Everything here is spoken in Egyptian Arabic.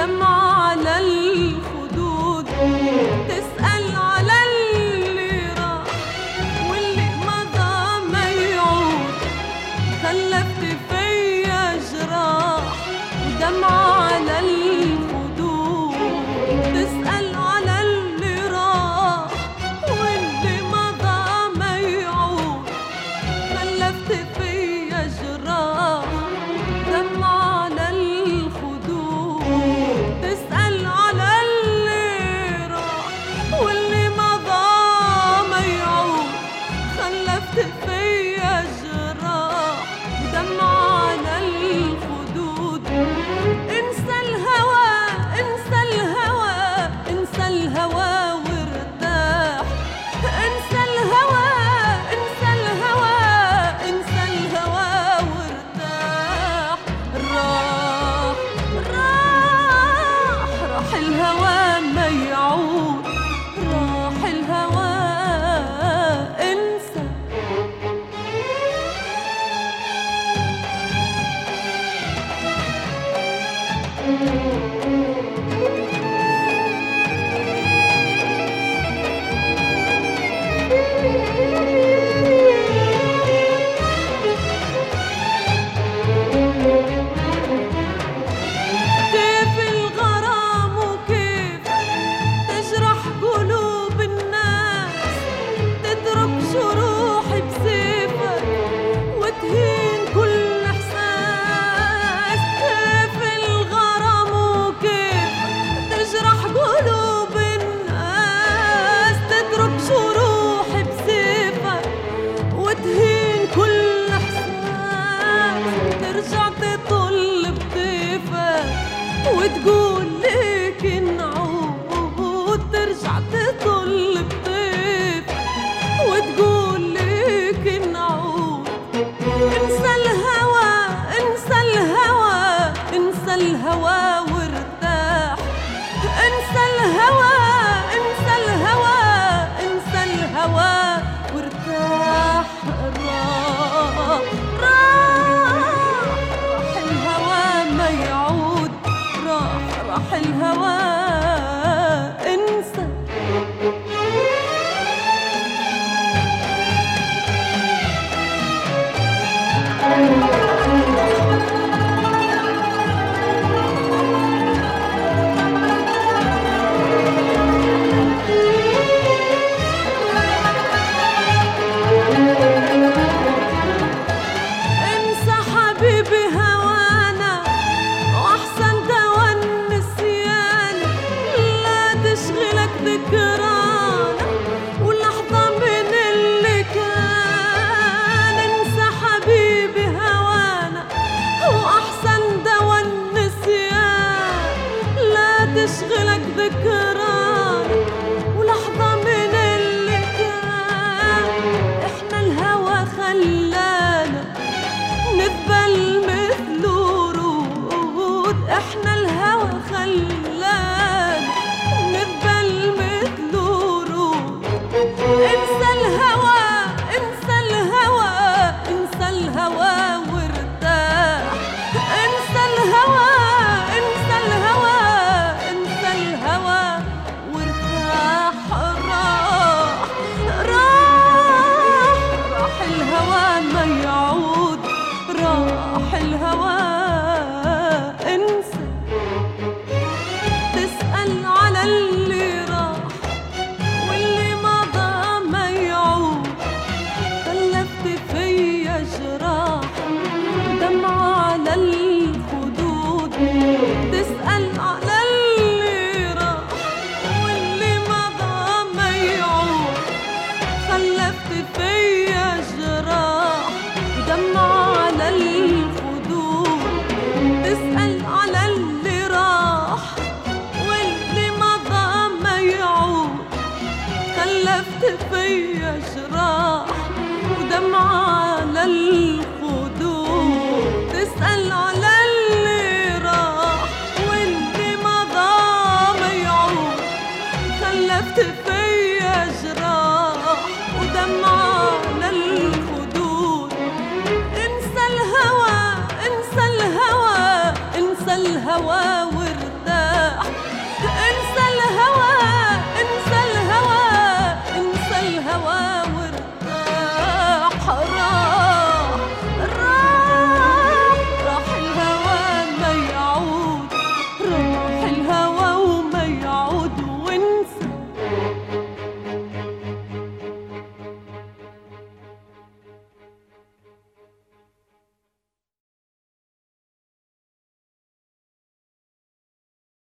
دمعة على الخدود تسأل على اللي راح واللي مضى ما يعود خلفت فيا جراح ودمعة على الخدود تسأل على اللي راح واللي مضى ما يعود خلفت فيا جراح دمعة على الخدود تسأل على اللي راح واللي مضى ما يعود خلفت فيا جراح دمعة على الخدود انسى الهوى انسى الهوى انسى الهوى وارتاح انسى الهوى انسى الهوى انسى الهوى وارتاح راح راح راح الهوى ما يعود راح الهوى انسى كيف الغرام وكيف تجرح قلوب الناس تترك جروحي بسيفك وتهين كل احساس كيف الغرام وكيف تجرح قلوب الناس تترك جروحي بسيفك وتهين كل احساس ترجع تطل بطيفك وتقول ليك نعود ترجع تطل بطيفك وتقول ليك نعود انسى الهوى انسى الهوى انسى الهوى وارتاح انسى الهوى انسى الهوى انسى الهوى وارتاح راح راح راح الهوى ما يعود راح راح الهوى انسى انسى حبيبي هوانا واحسن دوا النسيان لا تشغلك ذكرانا ولحظة من اللي كان انسى حبيبي هوانا واحسن دوا النسيان لا تشغلك ذكرانا ولحظة من اللي كان احنا الهوى خلانا نذبل مثل ورود احنا الهوى خلانا نذبل مثل ورود انسى الهوى انسى الهوى انسى الهوى وارتاح انسى الهوى انسى الهوى انسى الهوى وارتاح راح راح راح الهوى ما يعود راح الهوى انسى تسأل على اللي راح واللي مضى ما يعود خلفت فيا جراح دمعة على الخدود تسأل على اللي راح واللي مضى ما يعود خلفت فيا جراح ودمعة على الخدود تسأل على اللي راح واللي مضى ما يعود خلفت فيا جراح ودمعة على الخدود تسأل على اللي راح واللي مضى ما يعود خلفت فيا جراح ودمعة على الخدود انسى الهوى انسى الهوى انسى الهوى